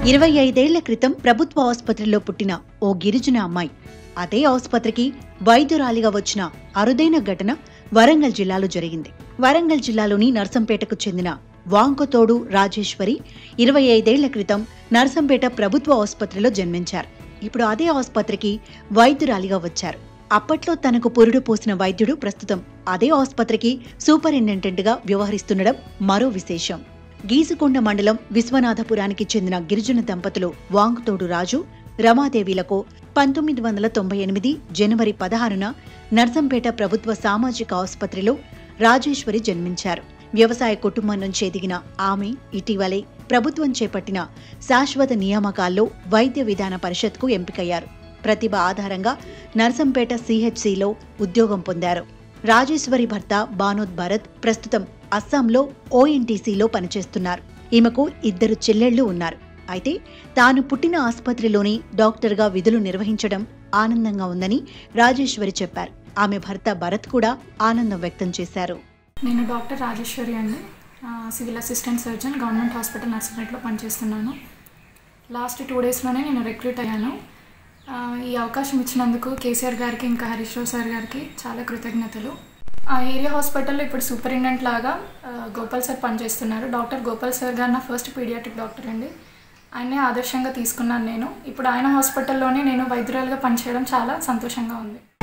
ఇరవై ఐదేళ్ల క్రితం ప్రభుత్వ ఆసుపత్రిలో పుట్టిన ఓ గిరిజన అమ్మాయి అదే ఆసుపత్రికి వైద్యురాలిగా వచ్చిన అరుదైన ఘటన వరంగల్ జిల్లాలో జరిగింది వరంగల్ జిల్లాలోని నర్సంపేటకు చెందిన వాంకతోడు రాజేశ్వరి ఇరవై ఐదేళ్ల క్రితం నర్సంపేట ప్రభుత్వ ఆసుపత్రిలో జన్మించారు ఇప్పుడు అదే ఆసుపత్రికి వైద్యురాలిగా వచ్చారు అప్పట్లో తనకు పురుడు పోసిన వైద్యుడు ప్రస్తుతం అదే ఆసుపత్రికి సూపరింటెండెంట్ గా వ్యవహరిస్తుండడం మరో విశేషం గీసుకొండ మండలం విశ్వనాథపురానికి చెందిన గిరిజన దంపతులు వాంకుతోడు రాజు రమాదేవిలకు పంతొమ్మిది వందల తొంభై ఎనిమిది జనవరి పదహారున నర్సంపేట ప్రభుత్వ సామాజిక ఆసుపత్రిలో రాజేశ్వరి జన్మించారు వ్యవసాయ కుటుంబం నుంచి ఎదిగిన ఆమె ఇటీవలే ప్రభుత్వం చేపట్టిన శాశ్వత నియామకాల్లో వైద్య విధాన పరిషత్కు ఎంపికయ్యారు ప్రతిభ ఆధారంగా నర్సంపేట సిహెచ్సిలో ఉద్యోగం పొందారు రాజేశ్వరి భర్త బానోద్ భరత్ ప్రస్తుతం అస్సాంలో ఓఎన్టీసీలో పనిచేస్తున్నారు ఈమెకు ఇద్దరు చెల్లెళ్లు ఉన్నారు అయితే తాను పుట్టిన ఆసుపత్రిలోని డాక్టర్గా విధులు నిర్వహించడం ఆనందంగా ఉందని రాజేశ్వరి చెప్పారు ఆమె భర్త భరత్ కూడా ఆనందం వ్యక్తం చేశారు నేను డాక్టర్ రాజేశ్వరి అండి ఆ, civil assistant surgeon government hospital నర్సింపేటలో పనిచేస్తున్నాను లాస్ట్ టూ డేస్లోనే నేను రిక్రూట్ అయ్యాను ఆ, ఈ అవకాశం ఇచ్చినందుకు కేసీఆర్ గారికి ఇంకా హరీష్ రావు సార్ గారికి చాలా కృతజ్ఞతలు ఆ ఏరియా హాస్పిటల్లో ఇప్పుడు సూపరింటెండెంట్ లాగా ఆ, గోపాల్ సార్ పనిచేస్తున్నారు డాక్టర్ గోపాల్ సార్ గారు నా ఫస్ట్ పీడియాట్రిక్ డాక్టర్ అండి ఆయనే ఆదర్శంగా తీసుకున్నాను నేను ఇప్పుడు ఆయన హాస్పిటల్లోనే నేను వైద్యురాలుగా పనిచేయడం చాలా సంతోషంగా ఉంది